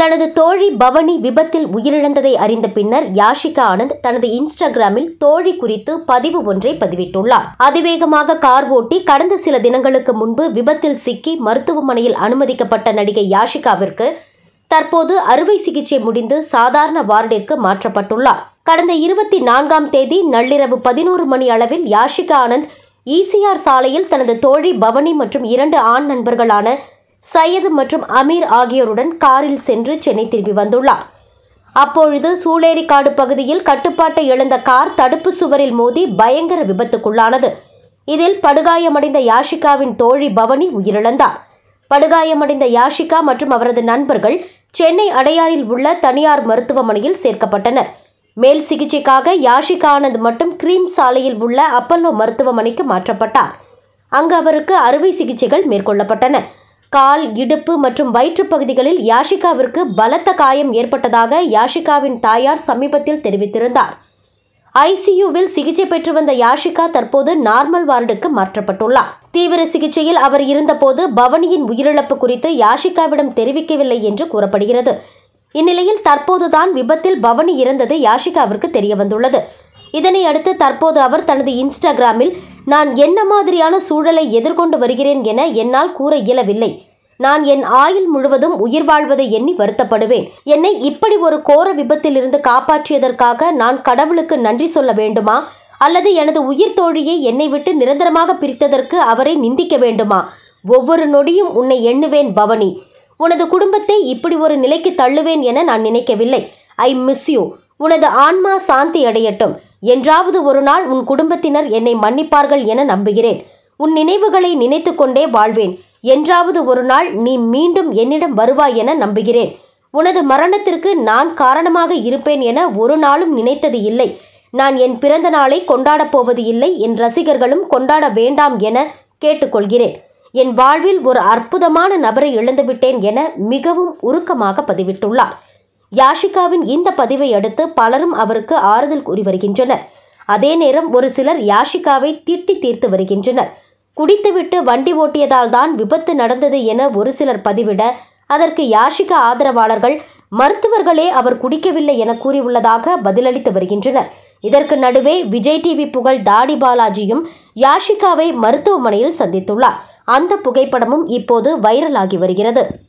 தனது தோழி பவனி விபத்தில் உயிரிழந்ததை அறிந்த பின்னர் யாஷிகா ஆனந்த் தனது இன்ஸ்டாகிராமில் தோழி குறித்து பதிவு ஒன்றை பதிவிட்டுள்ளார் அதிவேகமாக கார் ஓட்டி கடந்த சில தினங்களுக்கு முன்பு விபத்தில் சிக்கி மருத்துவமனையில் அனுமதிக்கப்பட்ட நடிகை யாஷிகாவிற்கு தற்போது அறுவை சிகிச்சை முடிந்து சாதாரண வார்டிற்கு மாற்றப்பட்டுள்ளார் கடந்த இருபத்தி நான்காம் தேதி நள்ளிரவு பதினோரு மணி அளவில் யாஷிகா ஆனந்த் ஈசிஆர் சாலையில் தனது தோழி பவனி மற்றும் இரண்டு ஆண் நண்பர்களான சையது மற்றும் அமீர் ஆகியோருடன் காரில் சென்று சென்னை திரும்பி வந்துள்ளார் அப்பொழுது சூளேரிக்காடு பகுதியில் கட்டுப்பாட்டை இழந்த கார் தடுப்பு சுவரில் மோதி பயங்கர விபத்துக்குள்ளானது இதில் படுகாயமடைந்த யாஷிகாவின் தோழி பவனி உயிரிழந்தார் படுகாயமடைந்த யாஷிகா மற்றும் அவரது நண்பர்கள் சென்னை அடையாறில் உள்ள தனியார் மருத்துவமனையில் சேர்க்கப்பட்டனர் மேல் சிகிச்சைக்காக யாஷிகா ஆனந்த் மட்டும் கிரீம் சாலையில் உள்ள அப்பல்லோ மருத்துவமனைக்கு மாற்றப்பட்டார் அங்கு அவருக்கு அறுவை சிகிச்சைகள் மேற்கொள்ளப்பட்டன கால் இடுப்பு மற்றும் வயிற்றுப் பகுதிகளில் யாஷிகாவிற்கு பலத்த காயம் ஏற்பட்டதாக யாஷிகாவின் தாயார் சமீபத்தில் தெரிவித்திருந்தார் ஐசியூவில் சிகிச்சை பெற்று வந்த யாஷிகா தற்போது நார்மல் வார்டுக்கு மாற்றப்பட்டுள்ளார் தீவிர சிகிச்சையில் அவர் இருந்தபோது பவனியின் உயிரிழப்பு குறித்து யாஷிகாவிடம் தெரிவிக்கவில்லை என்று கூறப்படுகிறது இந்நிலையில் தற்போதுதான் விபத்தில் பவனி இறந்தது யாஷிகாவிற்கு தெரியவந்துள்ளது இதனை அடுத்து தற்போது அவர் தனது இன்ஸ்டாகிராமில் நான் என்ன மாதிரியான சூழலை எதிர்கொண்டு வருகிறேன் என என்னால் கூற இயலவில்லை நான் என் ஆயுள் முழுவதும் உயிர் வாழ்வதை எண்ணி வருத்தப்படுவேன் என்னை இப்படி ஒரு கோர விபத்திலிருந்து காப்பாற்றியதற்காக நான் கடவுளுக்கு நன்றி சொல்ல வேண்டுமா அல்லது எனது உயிர் தோழியை என்னை விட்டு நிரந்தரமாக பிரித்ததற்கு அவரை நிந்திக்க வேண்டுமா ஒவ்வொரு நொடியும் உன்னை எண்ணுவேன் பவனி உனது குடும்பத்தை இப்படி ஒரு நிலைக்கு தள்ளுவேன் என நான் நினைக்கவில்லை ஐ மிஸ் யூ உனது ஆன்மா சாந்தி அடையட்டும் என்றாவது ஒரு நாள் உன் குடும்பத்தினர் என்னை மன்னிப்பார்கள் என நம்புகிறேன் உன் நினைவுகளை நினைத்து கொண்டே வாழ்வேன் என்றாவது ஒரு நாள் நீ மீண்டும் என்னிடம் வருவாய் என நம்புகிறேன் உனது மரணத்திற்கு நான் காரணமாக இருப்பேன் என ஒரு நாளும் நினைத்தது இல்லை நான் என் பிறந்த நாளை கொண்டாடப் போவது இல்லை என் ரசிகர்களும் கொண்டாட வேண்டாம் என கேட்டுக்கொள்கிறேன் என் வாழ்வில் ஒரு அற்புதமான நபரை இழந்துவிட்டேன் என மிகவும் உருக்கமாக பதிவிட்டுள்ளார் யாஷிகாவின் இந்த பதிவை அடுத்து பலரும் அவருக்கு ஆறுதல் கூறி வருகின்றனர் அதே நேரம் ஒரு சிலர் யாஷிகாவை திட்டி தீர்த்து வருகின்றனர் குடித்துவிட்டு வண்டி ஓட்டியதால் தான் விபத்து நடந்தது என ஒரு சிலர் பதிவிட அதற்கு யாஷிகா ஆதரவாளர்கள் மருத்துவர்களே அவர் குடிக்கவில்லை என கூறியுள்ளதாக பதிலளித்து வருகின்றனர் இதற்கு நடுவே விஜய் டிவி புகழ் தாடி பாலாஜியும் யாஷிகாவை மருத்துவமனையில் சந்தித்துள்ளார் அந்த புகைப்படமும் இப்போது வைரலாகி வருகிறது